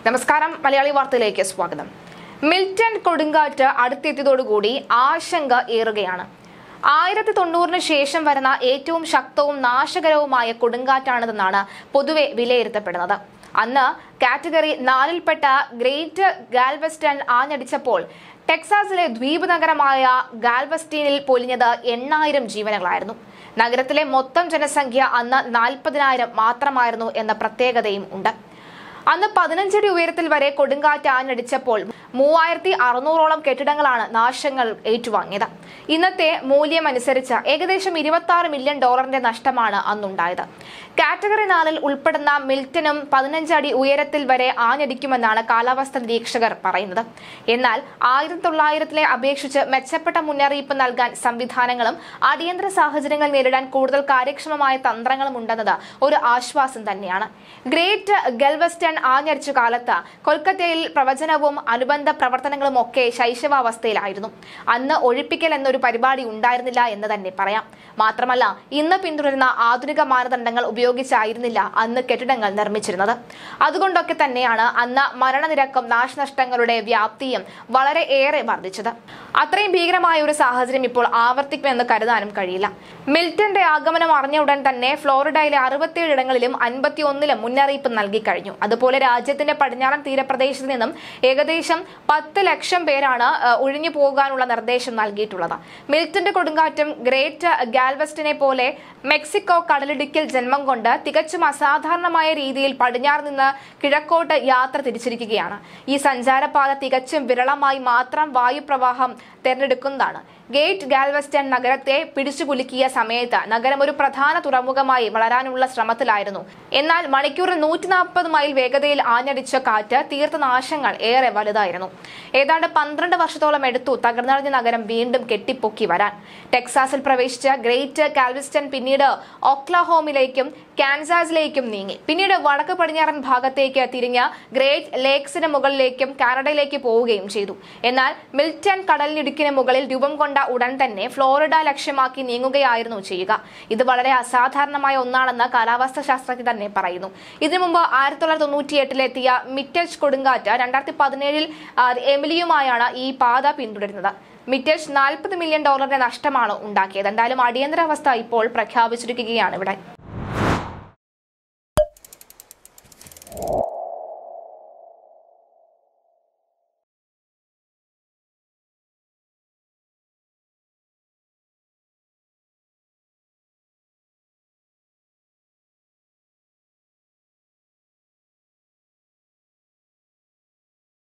നമസ്കാരം മലയാളി വാർത്തയിലേക്ക് സ്വാഗതം മിൽട്ടൺ കൊടുങ്കാറ്റ് അടുത്തെത്തിയതോടുകൂടി ആശങ്ക ഏറുകയാണ് ആയിരത്തി തൊണ്ണൂറിന് ശേഷം വരുന്ന ഏറ്റവും ശക്തവും നാശകരവുമായ കൊടുങ്കാറ്റാണിതെന്നാണ് പൊതുവെ വിലയിരുത്തപ്പെടുന്നത് അന്ന് കാറ്റഗറി നാലിൽപ്പെട്ട ഗ്രേറ്റ് ഗാൽവെസ്റ്റൺ ആഞ്ഞടിച്ചപ്പോൾ ടെക്സാസിലെ ദ്വീപ് നഗരമായ ഗാൽവസ്റ്റീനിൽ പൊലിഞ്ഞത് എണ്ണായിരം ജീവനുകളായിരുന്നു നഗരത്തിലെ മൊത്തം ജനസംഖ്യ അന്ന് നാൽപ്പതിനായിരം മാത്രമായിരുന്നു എന്ന പ്രത്യേകതയും ഉണ്ട് അന്ന് പതിനഞ്ചടി ഉയരത്തിൽ വരെ കൊടുങ്കാറ്റ് ആഞ്ഞടിച്ചപ്പോൾ മൂവായിരത്തി അറുന്നൂറോളം കെട്ടിടങ്ങളാണ് നാശങ്ങൾ ഏറ്റുവാങ്ങിയത് ഇന്നത്തെ മൂല്യം അനുസരിച്ച് ഏകദേശം ഇരുപത്തി ആറ് മില്യൺ ഡോളറിന്റെ നഷ്ടമാണ് അന്നുണ്ടായത് കാറ്റഗറി നാലിൽ ഉൾപ്പെടുന്ന മിൽട്ടനും പതിനഞ്ച് അടി ഉയരത്തിൽ വരെ ആഞ്ഞടിക്കുമെന്നാണ് കാലാവസ്ഥ നിരീക്ഷകർ പറയുന്നത് എന്നാൽ ആയിരത്തി തൊള്ളായിരത്തിലെ അപേക്ഷിച്ച് മെച്ചപ്പെട്ട മുന്നറിയിപ്പ് നൽകാൻ സംവിധാനങ്ങളും അടിയന്തര സാഹചര്യങ്ങൾ നേരിടാൻ കൂടുതൽ കാര്യക്ഷമമായ തന്ത്രങ്ങളും ഉണ്ടെന്നത് ഒരു ആശ്വാസം തന്നെയാണ് ഗ്രേറ്റ് ഗൽവെസ്റ്റൺ ആഞ്ഞടിച്ച കാലത്ത് കൊൽക്കത്തയിൽ പ്രവചനവും അനുബന്ധ പ്രവർത്തനങ്ങളും ഒക്കെ ശൈശവാവസ്ഥയിലായിരുന്നു അന്ന് ഒഴിപ്പിക്കൽ എന്നൊരു പരിപാടി ഉണ്ടായിരുന്നില്ല എന്ന് തന്നെ പറയാം മാത്രമല്ല ഇന്ന് പിന്തുടരുന്ന ആധുനിക മാനദണ്ഡങ്ങൾ ഉപയോഗിച്ചായിരുന്നില്ല അന്ന് കെട്ടിടങ്ങൾ നിർമ്മിച്ചിരുന്നത് അതുകൊണ്ടൊക്കെ തന്നെയാണ് അന്ന് മരണനിരക്കും നാശനഷ്ടങ്ങളുടെ വ്യാപ്തിയും വളരെ ഏറെ വർദ്ധിച്ചത് അത്രയും ഭീകരമായ ഒരു സാഹചര്യം ഇപ്പോൾ ആവർത്തിക്കുമെന്ന് കരുതാനും കഴിയില്ല മിൽട്ടന്റെ ആഗമനം അറിഞ്ഞ ഉടൻ തന്നെ ഫ്ലോറിഡയിലെ അറുപത്തിയേഴ് ഇടങ്ങളിലും അൻപത്തിയൊന്നിലും മുന്നറിയിപ്പ് നൽകി കഴിഞ്ഞു അതുപോലെ രാജ്യത്തിന്റെ പടിഞ്ഞാറൻ തീരപ്രദേശത്ത് നിന്നും ഏകദേശം പത്ത് ലക്ഷം പേരാണ് ഏഹ്, ഒഴിഞ്ഞു പോകാനുള്ള നിർദ്ദേശം നൽകിയിട്ടുള്ളത് മിൽട്ടന്റെ കൊടുങ്കാറ്റും ഗ്രേറ്റ് ഗാൽവെസ്റ്റിനെ പോലെ മെക്സിക്കോ കടലിടുക്കിൽ ജന്മം കൊണ്ട് തികച്ചും അസാധാരണമായ രീതിയിൽ പടിഞ്ഞാറ് നിന്ന് കിഴക്കോട്ട് യാത്ര തിരിച്ചിരിക്കുകയാണ് ഈ സഞ്ചാരപാത തികച്ചും വിരളമായി മാത്രം വായുപ്രവാഹം തെരഞ്ഞെടുക്കുന്നതാണ് ഗേറ്റ് ഗാൽവെസ്റ്റൺ നഗരത്തെ പിടിച്ചുകുലുക്കിയ സമയത്ത് നഗരം ഒരു പ്രധാന തുറമുഖമായി വളരാനുള്ള ശ്രമത്തിലായിരുന്നു എന്നാൽ മണിക്കൂറിൽ നൂറ്റി നാൽപ്പത് മൈൽ വേഗതയിൽ ആഞ്ഞടിച്ച കാറ്റ് തീർത്ത നാശങ്ങൾ ഏറെ വലുതായിരുന്നു ഏതാണ്ട് പന്ത്രണ്ട് വർഷത്തോളം എടുത്തു തകർന്നടിഞ്ഞ നഗരം വീണ്ടും കെട്ടിപ്പൊക്കി വരാൻ ടെക്സാസിൽ പ്രവേശിച്ച ഗ്രേറ്റ് കാൽവിസ്റ്റൺ പിന്നീട് ഒക്ലഹോമിലേക്കും കാൻസാസിലേക്കും നീങ്ങി പിന്നീട് വടക്ക് പടിഞ്ഞാറൻ ഭാഗത്തേക്ക് തിരിഞ്ഞ ഗ്രേറ്റ് ലേക്സിന് മുകളിലേക്കും കാനഡയിലേക്ക് പോവുകയും ചെയ്തു എന്നാൽ മിൽട്ടൺ കടലിടുക്കിന് മുകളിൽ രൂപം കൊണ്ട ഉടൻ തന്നെ ഫ്ലോറിഡ ലക്ഷ്യമാക്കി നീങ്ങുകയായിരുന്നു ചെയ്യുക ഇത് വളരെ അസാധാരണമായ ഒന്നാണെന്ന് കാലാവസ്ഥാ ശാസ്ത്രജ്ഞർ തന്നെ പറയുന്നു ഇതിനു മുമ്പ് ആയിരത്തി തൊള്ളായിരത്തി തൊണ്ണൂറ്റി എട്ടിലെത്തിയ മിറ്റച്ച് കൊടുങ്കാറ്റ് രണ്ടായിരത്തി പതിനേഴിൽ എമിലിയുമായാണ് ഈ പാത പിന്തുടരുന്നത് മിറ്റച്ച് നാൽപ്പത് മില്യൺ ഡോളറിന്റെ നഷ്ടമാണ് ഉണ്ടാക്കിയത് എന്തായാലും അടിയന്തരാവസ്ഥ ഇപ്പോൾ പ്രഖ്യാപിച്ചിരിക്കുകയാണ് ഇവിടെ